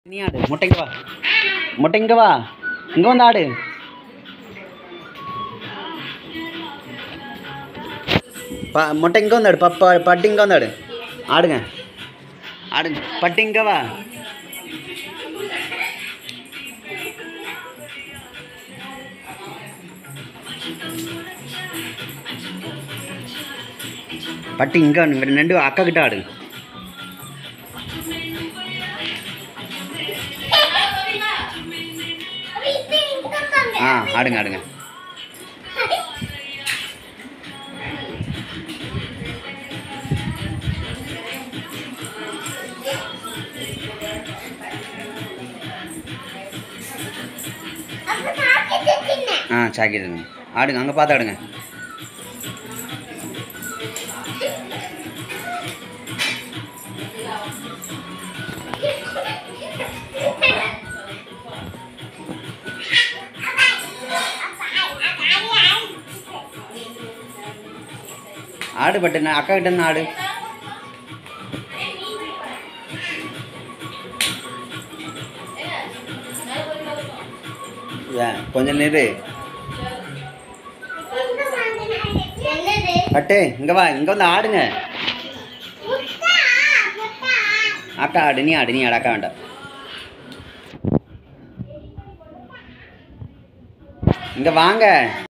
நீ ஆடு முட்டை இங்க வா முட்டை இங்க வா இங்க வந்து ஆடு ப முட்டை இங்கே வந்து ஆடு பப்பா பட்டு இங்கே வந்து ஆடு ஆடுங்க ஆடுங்க பட்டு இங்க வா பட்டு இங்கே ரெண்டு அக்கா கிட்ட ஆடு ஆ ஆடுங்க ஆடுங்க ஆ சாக்கிடுங்க ஆடுங்க அங்கே பார்த்து ஆடுங்க ஆடு பட்டு நான் அக்கா கிட்ட இருந்து ஆடு ஏன் கொஞ்சம் நிறு பட்டு இங்கே வா இங்கே வந்து ஆடுங்க அக்கா ஆடு நீ ஆடு நீ ஆடு அக்கா வேண்டாம் இங்கே வாங்க